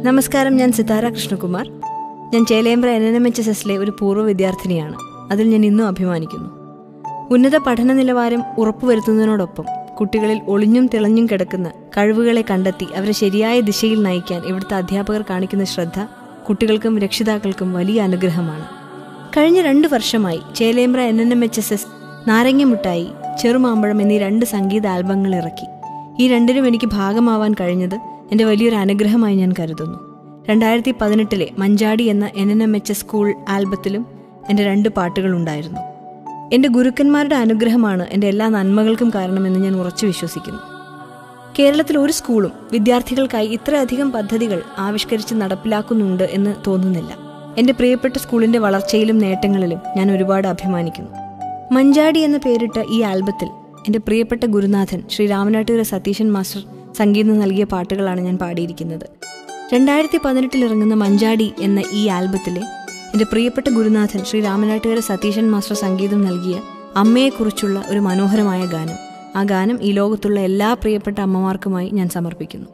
നമസ്കാരം ഞാൻ സിതാര കൃഷ്ണകുമാർ ഞാൻ Chelembra N N M H S എസിലെ ഒരു പൂർവ്വ വിദ്യാർത്ഥിനിയാണ് അതിൽ ഞാൻ ഇന്നും അഭിമാനിക്കുന്നു ഉന്നത പഠന നിലവാരം ഉറപ്പുവരുത്തുന്നതിനോടൊപ്പം കുട്ടികളിൽ ഒളിഞ്ഞും തിളഞ്ഞും കിടക്കുന്ന കഴിവുകളെ കണ്ടെത്തി അവരെ ശരിയായ ദിശയിൽ നയിക്കാൻ ഇവിടുത്തെ അധ്യാപകർ കാണിക്കുന്ന ശ്രദ്ധ കുട്ടികൾക്കും രക്ഷിതാക്കൾക്കും വലിയ അനുഗ്രഹമാണ് കഴിഞ്ഞ രണ്ട് വർഷമായി Chelembra N N M H S S Narangamuttayi Cherumampazham എന്നീ രണ്ട് സംഗീത ആൽബങ്ങൾ ഇറക്കി ഈ രണ്ടിനും എനിക്ക് ഭാഗമാവാൻ കഴിഞ്ഞത് എൻ്റെ വലിയൊരു അനുഗ്രഹമായി ഞാൻ കരുതുന്നു രണ്ടായിരത്തി പതിനെട്ടിലെ മഞ്ചാടി എന്ന N N M H S school ആൽബത്തിലും എൻ്റെ രണ്ട് പാട്ടുകളുണ്ടായിരുന്നു എൻ്റെ ഗുരുക്കന്മാരുടെ അനുഗ്രഹമാണ് എൻ്റെ എല്ലാ നന്മകൾക്കും കാരണമെന്ന് ഞാൻ ഉറച്ചു വിശ്വസിക്കുന്നു കേരളത്തിൽ ഒരു സ്കൂളും വിദ്യാർത്ഥികൾക്കായി ഇത്രയധികം പദ്ധതികൾ ആവിഷ്കരിച്ച് നടപ്പിലാക്കുന്നുണ്ട് എന്ന് തോന്നുന്നില്ല എൻ്റെ പ്രിയപ്പെട്ട സ്കൂളിൻ്റെ വളർച്ചയിലും നേട്ടങ്ങളിലും ഞാൻ ഒരുപാട് അഭിമാനിക്കുന്നു മഞ്ചാടി എന്ന പേരിട്ട ഈ ആൽബത്തിൽ എൻ്റെ പ്രിയപ്പെട്ട ഗുരുനാഥൻ ശ്രീ രാമനാട്ടുകര സതീശൻ മാസ്റ്റർ സംഗീതം നൽകിയ പാട്ടുകളാണ് ഞാൻ പാടിയിരിക്കുന്നത് രണ്ടായിരത്തി പതിനെട്ടിൽ ഇറങ്ങുന്ന മഞ്ചാടി എന്ന ഈ ആൽബത്തിലെ എൻ്റെ പ്രിയപ്പെട്ട ഗുരുനാഥൻ ശ്രീ രാമനാട്ടുകര സതീശൻ മാസ്റ്റർ സംഗീതം നൽകിയ അമ്മയെക്കുറിച്ചുള്ള ഒരു മനോഹരമായ ഗാനം ആ ഗാനം ഈ ലോകത്തുള്ള എല്ലാ പ്രിയപ്പെട്ട അമ്മമാർക്കുമായി ഞാൻ സമർപ്പിക്കുന്നു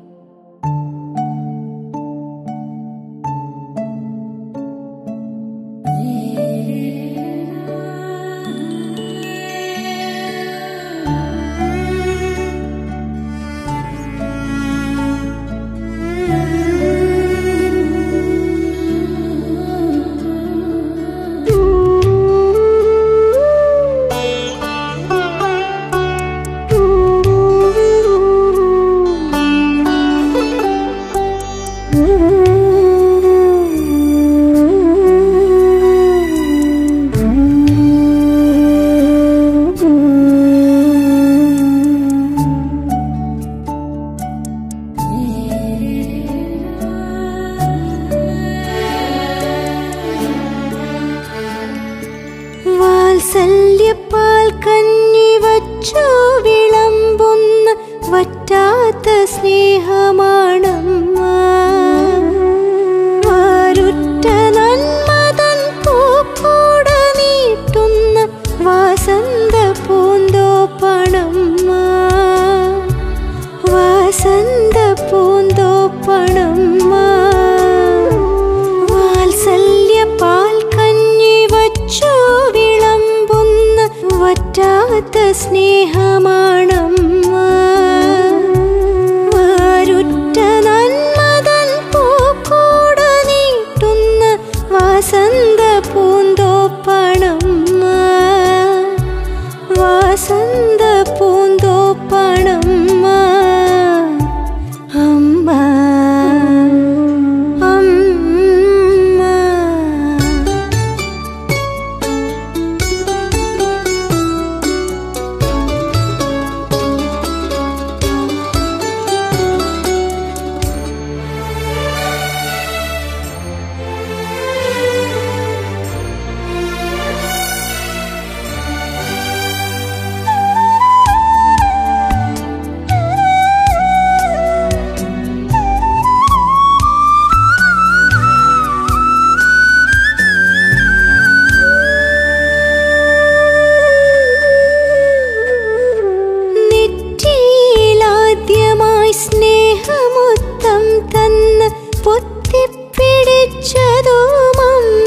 വാത്സല്യപ്പാൽ കഞ്ഞി വച്ചു വിളമ്പുന്ന വറ്റാത്ത സ്നേഹമാണമ്മ വാരുറ്റ നന്മതൻ പൂക്കൂട നീട്ടുന്ന വാസന്ത പൂന്തോപ്പണമ്മ വാസന്ത പൂന്തോപ്പണമ്മ വാത്സല്യപ്പാൽ കഞ്ഞി വച്ചു വിളമ്പുന്ന വറ്റാത്ത സ്നേഹമാണമ്മ വാരുറ്റ നന്മതൻ പൂക്കൂട നീട്ടുന്ന വാസന്ത പൂന്തോപ്പണമ്മ വാസന്ത പൂന്തോപ്പണമ്മ അമ്മ അമ്മ നെറ്റിയിലാദ്യമായി സ്നേഹമുത്തം തന്ന് പൊത്തിപ്പിടിച്ചതുമമ്മ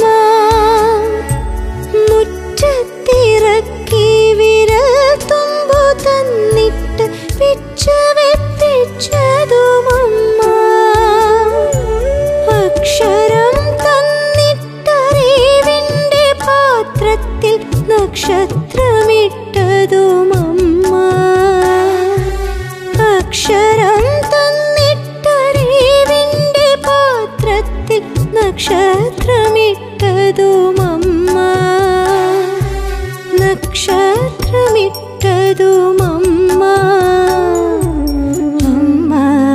മുറ്റത്തിറക്കി വിരൽ തുമ്പു തന്നിട്ട് പിച്ച വെപ്പിച്ചതുമമ്മ അക്ഷരം തന്നിട്ടറിവിൻ്റെ പാത്രത്തിൽ നക്ഷത്രമിട്ടതുമമ്മ അക്ഷരം തന്നിട്ടറിവിൻ്റെ പാത്രത്തിൽ നക്ഷത്രമിട്ടതുമമ്മ നക്ഷത്രമിട്ടതുമമ്മ അമ്മ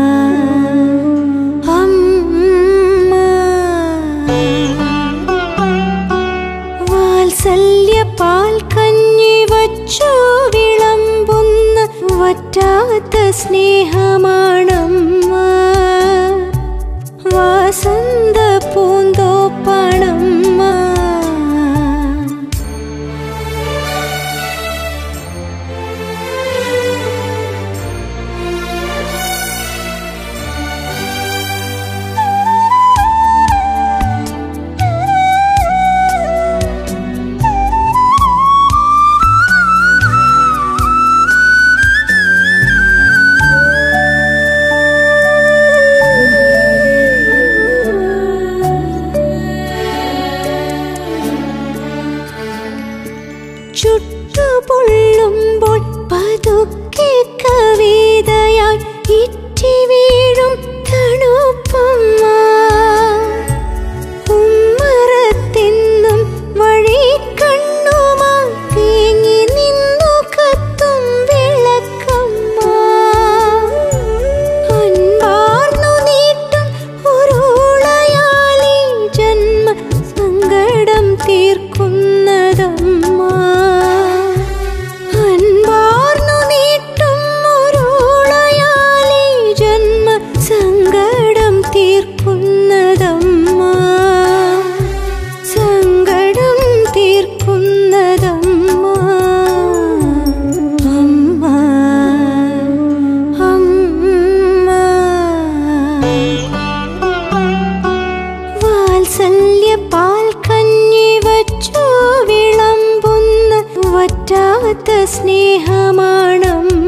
അമ്മ വാത്സല്യപ്പാൽ കഞ്ഞി വച്ചു വിളമ്പുന്ന വറ്റാത്ത സ്നേഹമാണമ്മ വാസന്ത പൂന്തോപ്പണമ്മ വറ്റാത്ത സ്നേഹമാണമ്മ